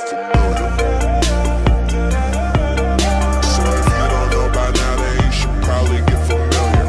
get familiar. So if you don't know by now, then you should probably get familiar.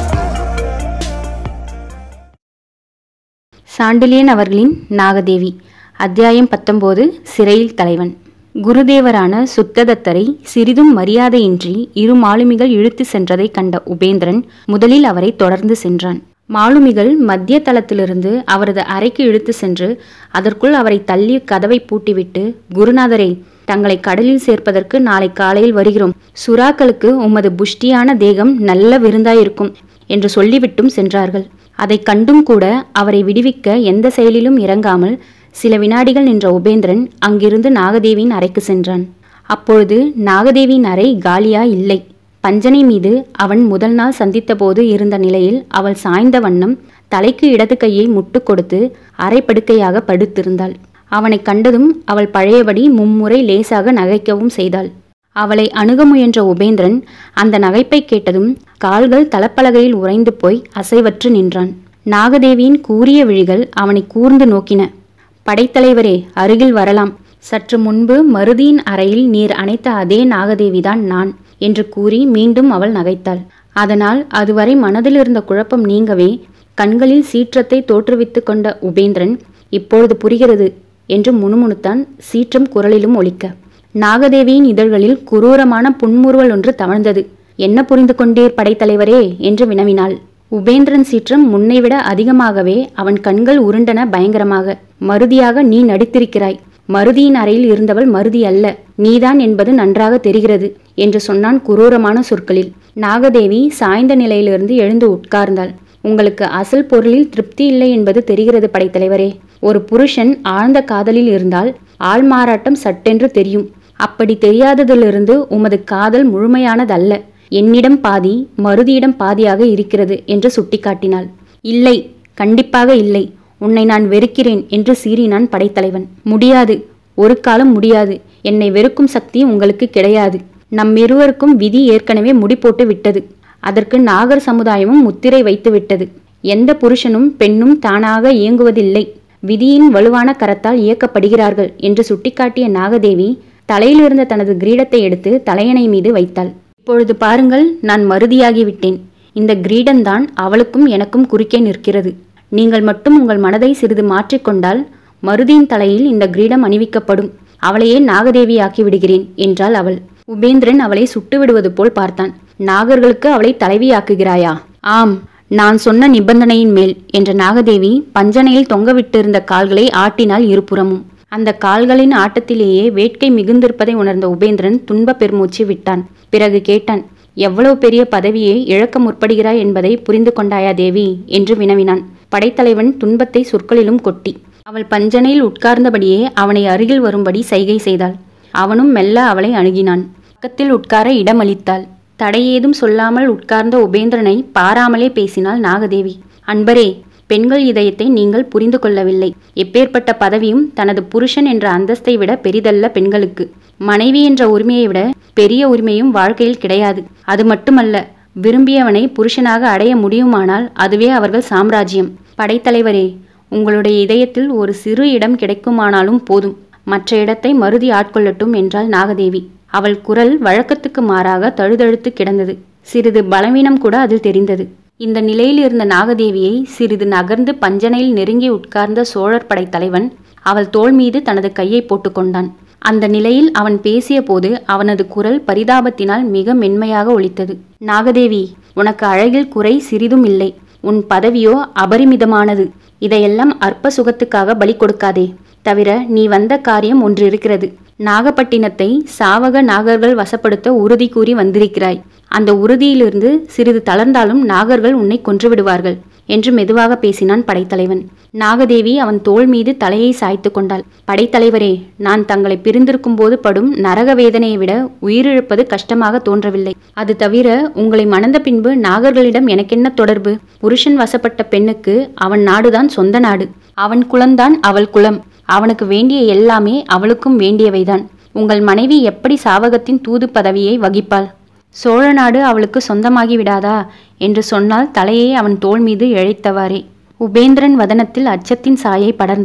Sandilyan அவர்களின் நாகதேவி அத்தியாயம் பத்தொம்போது சிறையில் தலைவன் குருதேவரான சுத்ததத்தரை சிறிதும் மரியாதையின்றி இரு மாலுமிகள் இழுத்து சென்றதை கண்ட உபேந்திரன் முதலில் அவரை தொடர்ந்து சென்றான் மாலுமிகள் மத்திய தளத்திலிருந்து அவரது அறைக்கு இழுத்து சென்று அதற்குள் அவரை தள்ளி கதவை பூட்டிவிட்டு குருநாதரே தங்களை கடலில் சேர்ப்பதற்கு நாளை காலையில் வருகிறோம் சுறாக்களுக்கு உமது புஷ்டியான தேகம் நல்ல விருந்தாயிருக்கும் என்று சொல்லிவிட்டும் சென்றார்கள் அதைக் கண்டும் கூட அவரை விடுவிக்க எந்த செயலிலும் இறங்காமல் சில வினாடிகள் நின்ற உபேந்திரன் அங்கிருந்து நாகதேவியின் அறைக்கு சென்றான் அப்பொழுது நாகதேவியின் அறை காலியா இல்லை பஞ்சனை மீது அவன் முதல் நாள் சந்தித்தபோது இருந்த நிலையில் அவள் சாய்ந்த வண்ணம் தலைக்கு இடது கையை முட்டு கொடுத்து அரைப்படுக்கையாக படுத்திருந்தாள் அவனை கண்டதும் அவள் பழையபடி மும்முறை லேசாக நகைக்கவும் செய்தாள் அவளை அணுக முயன்ற உபேந்திரன் அந்த நகைப்பை கேட்டதும் கால்கள் தளப்பலகையில் உறைந்து போய் அசைவற்று நின்றான் நாகதேவியின் கூரிய விழிகள் அவனை கூர்ந்து நோக்கின படைத்தலைவரே அருகில் வரலாம் சற்று முன்பு மருதியின் அறையில் நீர் அணைத்த அதே நாகதேவிதான் நான் என்று கூறி மீண்டும் அவள் நகைத்தாள் அதனால் அதுவரை மனதில் இருந்த குழப்பம் நீங்கவே கண்களில் சீற்றத்தை தோற்றுவித்துக் கொண்ட உபேந்திரன் இப்பொழுது புரிகிறது என்று முணுமுணுத்தான் சீற்றம் குரலிலும் ஒலிக்க நாகதேவியின் இதழ்களில் குரூரமான புன்முறுவல் ஒன்று தவழ்ந்தது என்ன புரிந்து கொண்டீர் படைத்தலைவரே என்று வினவினாள் உபேந்திரன் சீற்றம் முன்னைவிட அதிகமாகவே அவன் கண்கள் உருண்டன பயங்கரமாக மருதியாக நீ நடித்திருக்கிறாய் மருதியின் அறையில் இருந்தவள் மருதி அல்ல நீதான் என்பது நன்றாக தெரிகிறது என்று சொன்னான் குரூரமான சொற்களில் நாகதேவி சாய்ந்த நிலையிலிருந்து எழுந்து உட்கார்ந்தாள் உங்களுக்கு அசல் பொருளில் திருப்தி இல்லை என்பது தெரிகிறது படைத்தலைவரே ஒரு புருஷன் ஆழ்ந்த காதலில் இருந்தால் ஆள்மாறாட்டம் சட்டென்று தெரியும் அப்படி தெரியாததிலிருந்து உமது காதல் முழுமையானதல்ல என்னிடம் பாதி மருதியிடம் பாதியாக இருக்கிறது என்று சுட்டிக்காட்டினாள் இல்லை கண்டிப்பாக இல்லை உன்னை நான் வெறுக்கிறேன் என்று சீறினான் படைத்தலைவன் முடியாது ஒரு காலம் முடியாது என்னை வெறுக்கும் சக்தி உங்களுக்கு கிடையாது நம்மிருவருக்கும் விதி ஏற்கனவே முடி போட்டு விட்டது அதற்கு நாகர் சமுதாயமும் முத்திரை வைத்து விட்டது எந்த புருஷனும் பெண்ணும் தானாக இயங்குவதில்லை விதியின் வலுவான கரத்தால் இயக்கப்படுகிறார்கள் என்று சுட்டிக்காட்டிய நாகதேவி தலையில் இருந்த தனது கிரீடத்தை எடுத்து தலையணை மீது வைத்தாள் இப்பொழுது பாருங்கள் நான் மருதியாகிவிட்டேன் இந்த கிரீடம்தான் அவளுக்கும் எனக்கும் குறுக்கே நிற்கிறது நீங்கள் மட்டும் உங்கள் மனதை சிறிது மாற்றிக்கொண்டால் மருதியின் தலையில் இந்த கிரீடம் அணிவிக்கப்படும் அவளையே நாகதேவியாக்கி விடுகிறேன் என்றாள் அவள் உபேந்திரன் அவளை சுட்டு விடுவது போல் பார்த்தான் நாகர்களுக்கு அவளை தலைவியாக்குகிறாயா ஆம் நான் சொன்ன நிபந்தனையின் மேல் என்ற நாகதேவி பஞ்சனையில் தொங்கவிட்டிருந்த கால்களை ஆட்டினாள் இருபுறமும் அந்த கால்களின் ஆட்டத்திலேயே வேட்கை மிகுந்திருப்பதை உணர்ந்த உபேந்திரன் துன்ப பெருமூச்சு விட்டான் பிறகு கேட்டான் எவ்வளவு பெரிய பதவியை இழக்க முற்படுகிறாய் என்பதை புரிந்து கொண்டாயா தேவி என்று வினவினான் படைத்தலைவன் துன்பத்தை சொற்களிலும் கொட்டி அவள் பஞ்சனையில் உட்கார்ந்தபடியே அவனை அருகில் வரும்படி சைகை செய்தாள் அவனும் மெல்ல அவளை அணுகினான் பக்கத்தில் உட்கார இடமளித்தாள் தடையேதும் சொல்லாமல் உட்கார்ந்த உபேந்திரனை பாராமலே பேசினாள் நாகதேவி அன்பரே பெண்கள் இதயத்தை நீங்கள் புரிந்து கொள்ளவில்லை எப்பேற்பட்ட பதவியும் தனது புருஷன் என்ற அந்தஸ்தை விட பெரிதல்ல பெண்களுக்கு மனைவி என்ற உரிமையை விட பெரிய உரிமையும் வாழ்க்கையில் கிடையாது அது மட்டுமல்ல விரும்பியவனை புருஷனாக அடைய முடியுமானால் அதுவே அவர்கள் சாம்ராஜ்யம் படைத்தலைவரே உங்களுடைய இதயத்தில் ஒரு சிறு இடம் கிடைக்குமானாலும் போதும் மற்ற இடத்தை மருதி ஆட்கொள்ளட்டும் என்றாள் நாகதேவி அவள் குரல் வழக்கத்துக்கு மாறாக தழுதழுத்து கிடந்தது சிறிது பலவீனம் கூட அதில் தெரிந்தது இந்த நிலையில் இருந்த நாகதேவியை சிறிது நகர்ந்து பஞ்சனையில் நெருங்கி உட்கார்ந்த சோழர் படை தலைவன் அவள் தோள் மீது தனது கையை போட்டுக்கொண்டான் அந்த நிலையில் அவன் பேசிய போது அவனது குரல் பரிதாபத்தினால் மிக மென்மையாக ஒலித்தது நாகதேவி உனக்கு அழகில் குறை சிறிதும் இல்லை உன் பதவியோ அபரிமிதமானது இதையெல்லாம் அற்ப சுகத்துக்காக பலி கொடுக்காதே தவிர நீ வந்த காரியம் ஒன்று இருக்கிறது நாகப்பட்டினத்தை சாவக நாகர்கள் வசப்படுத்த உறுதி கூறி வந்திருக்கிறாய் அந்த உறுதியிலிருந்து சிறிது தளர்ந்தாலும் நாகர்கள் உன்னை கொன்று விடுவார்கள் என்று மெதுவாக பேசினான் படைத்தலைவன் நாகதேவி அவன் தோள் மீது தலையை சாய்த்து கொண்டாள் படைத்தலைவரே நான் தங்களை பிரிந்திருக்கும் போது படும் நரக வேதனையை விட உயிரிழப்பது கஷ்டமாக தோன்றவில்லை அது தவிர உங்களை மணந்த பின்பு நாகர்களிடம் எனக்கென்ன தொடர்பு புருஷன் வசப்பட்ட பெண்ணுக்கு அவன் நாடுதான் சொந்த நாடு அவன் குலம்தான் அவள் குலம் அவனுக்கு வேண்டிய எல்லாமே அவளுக்கும் வேண்டியவைதான் உங்கள் மனைவி எப்படி சாவகத்தின் தூது பதவியை வகிப்பாள் சோழ நாடு அவளுக்கு சொந்தமாகி விடாதா என்று சொன்னால் தலையை அவன் தோள் மீது இழைத்தவாறே உபேந்திரன் வதனத்தில் அச்சத்தின் சாயை படர்ந்தது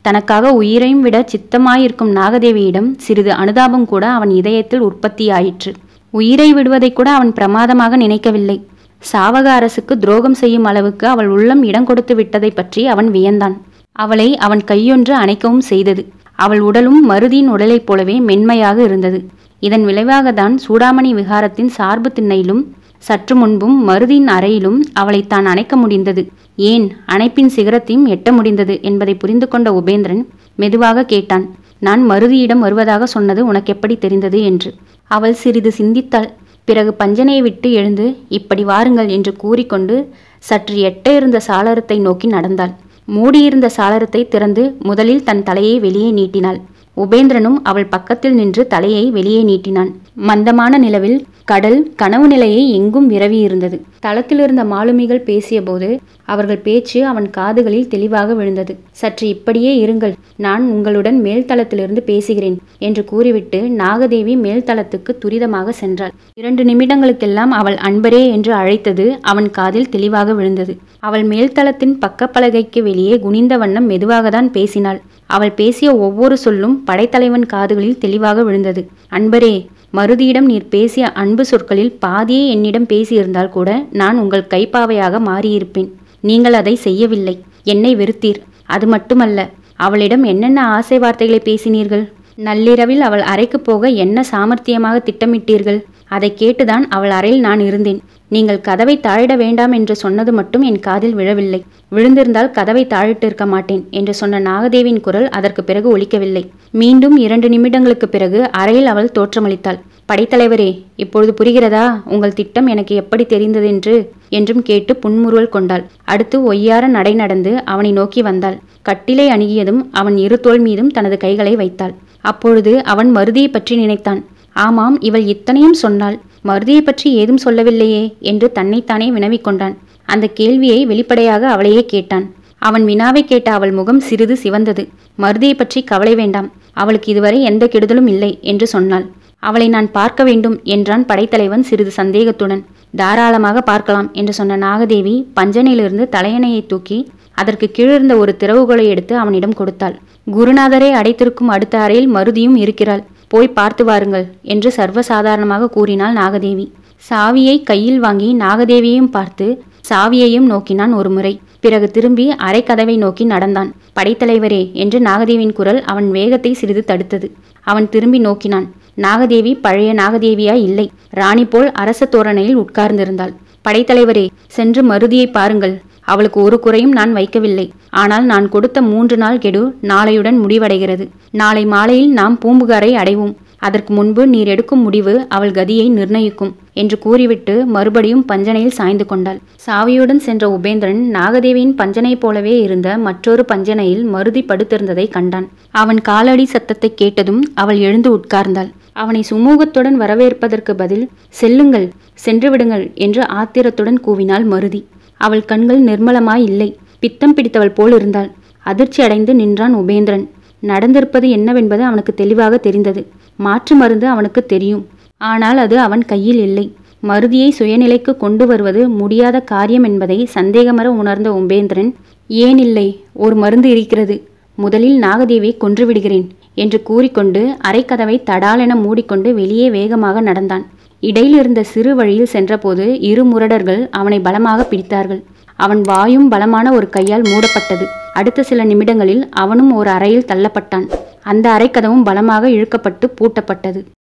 தனக்காக உயிரையும் விட சித்தமாயிருக்கும் நாகதேவியிடம் சிறிது அனுதாபம் கூட அவன் இதயத்தில் உற்பத்தியாயிற்று உயிரை விடுவதை கூட அவன் பிரமாதமாக நினைக்கவில்லை சாவக அரசுக்கு துரோகம் செய்யும் அளவுக்கு அவள் உள்ளம் இடம் கொடுத்து விட்டதை பற்றி அவன் வியந்தான் அவளை அவன் கையொன்று அணைக்கவும் செய்தது அவள் உடலும் மருதியின் உடலைப் போலவே மென்மையாக இருந்தது இதன் விளைவாகத்தான் சூடாமணி விகாரத்தின் சார்பு திண்ணையிலும் சற்று முன்பும் மருதியின் அறையிலும் அவளை தான் அணைக்க முடிந்தது ஏன் அணைப்பின் சிகரத்தையும் எட்ட முடிந்தது என்பதை புரிந்து கொண்ட உபேந்திரன் மெதுவாக கேட்டான் நான் மருதியிடம் வருவதாக சொன்னது உனக்கு எப்படி தெரிந்தது என்று அவள் சிறிது சிந்தித்தாள் பிறகு பஞ்சனையை விட்டு எழுந்து இப்படி வாருங்கள் என்று கூறிக்கொண்டு சற்று எட்ட இருந்த சாளரத்தை நோக்கி நடந்தாள் மூடியிருந்த சாளரத்தை திறந்து முதலில் தன் தலையை வெளியே நீட்டினாள் உபேந்திரனும் அவள் பக்கத்தில் நின்று தலையை வெளியே நீட்டினான் மந்தமான நிலவில் கடல் கனவு நிலையை எங்கும் விரவி இருந்தது தளத்திலிருந்த மாலுமிகள் பேசியபோது அவர்கள் பேச்சு அவன் காதுகளில் தெளிவாக விழுந்தது சற்று இப்படியே இருங்கள் நான் உங்களுடன் மேல்தளத்திலிருந்து பேசுகிறேன் என்று கூறிவிட்டு நாகதேவி மேல்தளத்துக்கு துரிதமாக சென்றாள் இரண்டு நிமிடங்களுக்கெல்லாம் அவள் அன்பரே என்று அழைத்தது அவன் காதில் தெளிவாக விழுந்தது அவள் மேல்தளத்தின் பக்கப்பலகைக்கு வெளியே குனிந்த வண்ணம் மெதுவாகத்தான் பேசினாள் அவள் பேசிய ஒவ்வொரு சொல்லும் படைத்தலைவன் காதுகளில் தெளிவாக விழுந்தது அன்பரே மருதியிடம் நீர் பேசிய அன்பு சொற்களில் பாதியே என்னிடம் பேசியிருந்தால் கூட நான் உங்கள் கைப்பாவையாக மாறியிருப்பேன் நீங்கள் அதை செய்யவில்லை என்னை வெறுத்தீர் அது மட்டுமல்ல அவளிடம் என்னென்ன ஆசை வார்த்தைகளை பேசினீர்கள் நள்ளிரவில் அவள் அறைக்கு போக என்ன சாமர்த்தியமாக திட்டமிட்டீர்கள் அதை கேட்டுதான் அவள் அறையில் நான் இருந்தேன் நீங்கள் கதவை தாழிட வேண்டாம் என்று சொன்னது மட்டும் என் காதில் விழவில்லை விழுந்திருந்தால் கதவை தாழிட்டிருக்க மாட்டேன் என்று சொன்ன நாகதேவின் குரல் அதற்கு பிறகு ஒலிக்கவில்லை மீண்டும் இரண்டு நிமிடங்களுக்கு பிறகு அறையில் அவள் தோற்றமளித்தாள் படைத்தலைவரே இப்பொழுது புரிகிறதா உங்கள் திட்டம் எனக்கு எப்படி தெரிந்ததென்று என்றும் கேட்டு புன்முறுவல் கொண்டாள் அடுத்து ஒய்யார நடை நடந்து அவனை நோக்கி வந்தாள் கட்டிலை அணுகியதும் அவன் இரு தோள் மீதும் தனது கைகளை வைத்தாள் அப்பொழுது அவன் மருதியை பற்றி நினைத்தான் ஆமாம் இவள் இத்தனையும் சொன்னாள் மருதியை பற்றி ஏதும் சொல்லவில்லையே என்று தன்னைத்தானே வினவிக் கொண்டான் அந்த கேள்வியை வெளிப்படையாக அவளையே கேட்டான் அவன் வினாவை கேட்ட அவள் முகம் சிறிது சிவந்தது மருதியை பற்றி கவலை வேண்டாம் அவளுக்கு இதுவரை எந்த கெடுதலும் இல்லை என்று சொன்னாள் அவளை நான் பார்க்க வேண்டும் என்றான் படைத்தலைவன் சிறிது சந்தேகத்துடன் தாராளமாக பார்க்கலாம் என்று சொன்ன நாகதேவி பஞ்சனையிலிருந்து தலையணையை தூக்கி அதற்கு கீழிருந்த ஒரு திறவுகோலை எடுத்து அவனிடம் கொடுத்தாள் குருநாதரை அடைத்திருக்கும் அடுத்த அறையில் மருதியும் இருக்கிறாள் போய் பார்த்து வாருங்கள் என்று சர்வசாதாரணமாக கூறினாள் நாகதேவி சாவியை கையில் வாங்கி நாகதேவியையும் பார்த்து சாவியையும் நோக்கினான் ஒரு முறை பிறகு திரும்பி அரைக்கதவை நோக்கி நடந்தான் படைத்தலைவரே என்று நாகதேவியின் குரல் அவன் வேகத்தை சிறிது தடுத்தது அவன் திரும்பி நோக்கினான் நாகதேவி பழைய நாகதேவியா இல்லை ராணி போல் அரச தோரணையில் உட்கார்ந்திருந்தாள் படைத்தலைவரே சென்று மருதியை பாருங்கள் அவளுக்கு ஒரு குறையும் நான் வைக்கவில்லை ஆனால் நான் கொடுத்த மூன்று நாள் கெடு நாளையுடன் முடிவடைகிறது நாளை மாலையில் நாம் பூம்புகாரை அடைவோம் அதற்கு முன்பு நீர் எடுக்கும் முடிவு அவள் கதியை நிர்ணயிக்கும் என்று கூறிவிட்டு மறுபடியும் பஞ்சனையில் சாய்ந்து கொண்டாள் சாவியுடன் சென்ற உபேந்திரன் நாகதேவியின் பஞ்சனை போலவே இருந்த மற்றொரு பஞ்சனையில் மருதி படுத்திருந்ததை கண்டான் அவன் காலடி சத்தத்தை கேட்டதும் அவள் எழுந்து உட்கார்ந்தாள் அவனை சுமூகத்துடன் வரவேற்பதற்கு பதில் செல்லுங்கள் சென்று விடுங்கள் என்று ஆத்திரத்துடன் கூவினாள் மருதி அவள் கண்கள் நிர்மலமாய் இல்லை பித்தம் பிடித்தவள் போல் இருந்தாள் அதிர்ச்சி அடைந்து நின்றான் உபேந்திரன் நடந்திருப்பது என்னவென்பது அவனுக்கு தெளிவாக தெரிந்தது மாற்று மருந்து அவனுக்கு தெரியும் ஆனால் அது அவன் கையில் இல்லை மருதியை சுயநிலைக்கு கொண்டு வருவது முடியாத காரியம் என்பதை சந்தேகமர உணர்ந்த உபேந்திரன் ஏன் இல்லை ஒரு மருந்து இருக்கிறது முதலில் நாகதேவியை கொன்றுவிடுகிறேன் என்று கூறிக்கொண்டு அரைக்கதவை தடாலென மூடிக்கொண்டு வெளியே வேகமாக நடந்தான் இடையில் இருந்த சிறு வழியில் சென்றபோது இரு முரடர்கள் அவனை பலமாக பிடித்தார்கள் அவன் வாயும் பலமான ஒரு கையால் மூடப்பட்டது அடுத்த சில நிமிடங்களில் அவனும் ஒரு அறையில் தள்ளப்பட்டான் அந்த அறைக்கதவும் பலமாக இழுக்கப்பட்டு பூட்டப்பட்டது